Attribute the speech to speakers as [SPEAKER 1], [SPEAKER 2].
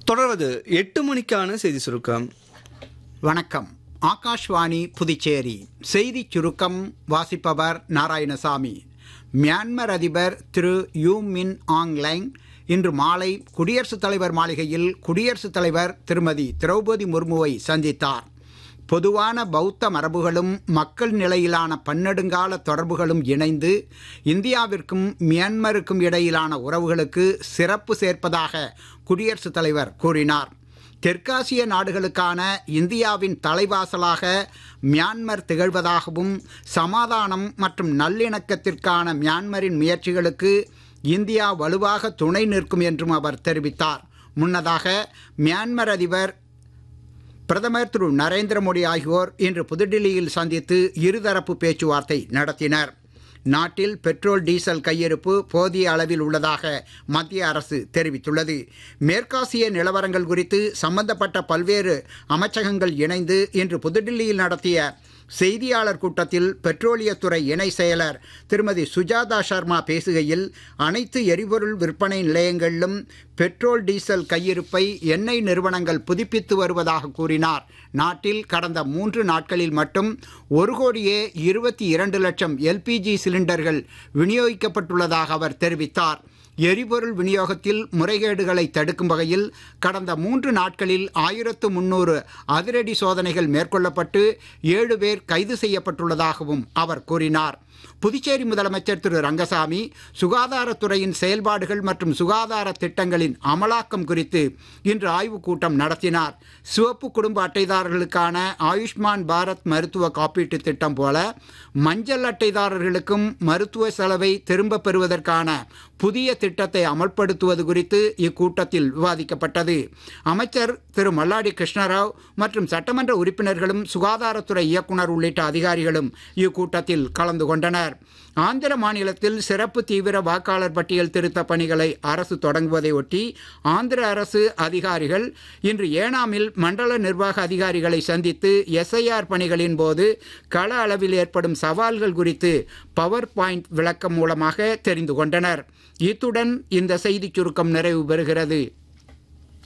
[SPEAKER 1] தொடர்வது எட்டு மணிக்கான செய்தி சுருக்கம்
[SPEAKER 2] வணக்கம் ஆகாஷ்வாணி புதுச்சேரி செய்திச் சுருக்கம் வாசிப்பவர் நாராயணசாமி மியான்மர் அதிபர் திரு யூ மின் ஆங்லைங் இன்று மாலை குடியரசுத் தலைவர் மாளிகையில் குடியரசுத் தலைவர் திருமதி திரௌபதி முர்முவை சந்தித்தார் பொதுவான பௌத்த மரபுகளும் மக்கள் நிலையிலான பன்னெடுங்கால தொடர்புகளும் இணைந்து இந்தியாவிற்கும் மியான்மருக்கும் இடையிலான உறவுகளுக்கு சிறப்பு சேர்ப்பதாக குடியரசுத் தலைவர் கூறினார் தெற்காசிய நாடுகளுக்கான இந்தியாவின் தலைவாசலாக மியான்மர் திகழ்வதாகவும் சமாதானம் மற்றும் நல்லிணக்கத்திற்கான மியான்மரின் முயற்சிகளுக்கு இந்தியா வலுவாக துணை நிற்கும் என்றும் அவர் தெரிவித்தார் முன்னதாக மியான்மர் அதிபர் பிரதமர் திரு நரேந்திர மோடி ஆகியோர் இன்று புதுடில்லியில் சந்தித்து இருதரப்பு பேச்சுவார்த்தை நடத்தினர் நாட்டில் பெட்ரோல் டீசல் கையிருப்பு போதிய அளவில் உள்ளதாக மத்திய அரசு தெரிவித்துள்ளது மேற்காசிய நிலவரங்கள் குறித்து சம்பந்தப்பட்ட பல்வேறு அமைச்சகங்கள் இணைந்து இன்று புதுடில்லியில் நடத்திய செய்தியாளர் கூட்டத்தில் பெட்ரோலியத்துறை இணை செயலர் திருமதி சுஜாதா சர்மா பேசுகையில் அனைத்து எரிபொருள் விற்பனை நிலையங்களிலும் பெட்ரோல் டீசல் கையிருப்பை எண்ணெய் நிறுவனங்கள் புதுப்பித்து வருவதாக கூறினார் நாட்டில் கடந்த மூன்று நாட்களில் மட்டும் ஒரு கோடியே இருபத்தி இரண்டு லட்சம் எல்பிஜி சிலிண்டர்கள் விநியோகிக்கப்பட்டுள்ளதாக அவர் தெரிவித்தார் எரிபொருள் விநியோகத்தில் முறைகேடுகளை தடுக்கும் வகையில் கடந்த மூன்று நாட்களில் ஆயிரத்து முன்னூறு அதிரடி சோதனைகள் மேற்கொள்ளப்பட்டு ஏழு பேர் கைது செய்யப்பட்டுள்ளதாகவும் அவர் கூறினார் புதுச்சேரி முதலமைச்சர் திரு ரங்கசாமி சுகாதாரத்துறையின் செயல்பாடுகள் மற்றும் சுகாதார திட்டங்களின் அமலாக்கம் குறித்து இன்று ஆய்வுக் கூட்டம் நடத்தினார் சிவப்பு குடும்ப அட்டைதாரர்களுக்கான ஆயுஷ்மான் பாரத் மருத்துவ காப்பீட்டு திட்டம் போல மஞ்சள் அட்டைதாரர்களுக்கும் மருத்துவ செலவை திரும்பப் பெறுவதற்கான புதிய திட்டத்தை அமல்படுத்துவது குறித்து இக்கூட்டத்தில் விவாதிக்கப்பட்டது அமைச்சர் திரு மல்லாடி கிருஷ்ணராவ் மற்றும் சட்டமன்ற உறுப்பினர்களும் சுகாதாரத்துறை இயக்குனர் உள்ளிட்ட அதிகாரிகளும் இக்கூட்டத்தில் கலந்து கொண்டனர் ஆந்திர மாநிலத்தில் சிறப்பு தீவிர வாக்காளர் பட்டியல் திருத்த பணிகளை அரசு தொடங்குவதை ஒட்டி ஆந்திர அரசு அதிகாரிகள் இன்று ஏனாமில் மண்டல நிர்வாக அதிகாரிகளை சந்தித்து எஸ்ஐஆர் பணிகளின் போது கள அளவில் ஏற்படும் சவால்கள் குறித்து பவர் பாயிண்ட் விளக்கம் மூலமாக தெரிந்து கொண்டனர் இத்துடன் இந்த செய்திச் சுருக்கம் நிறைவு பெறுகிறது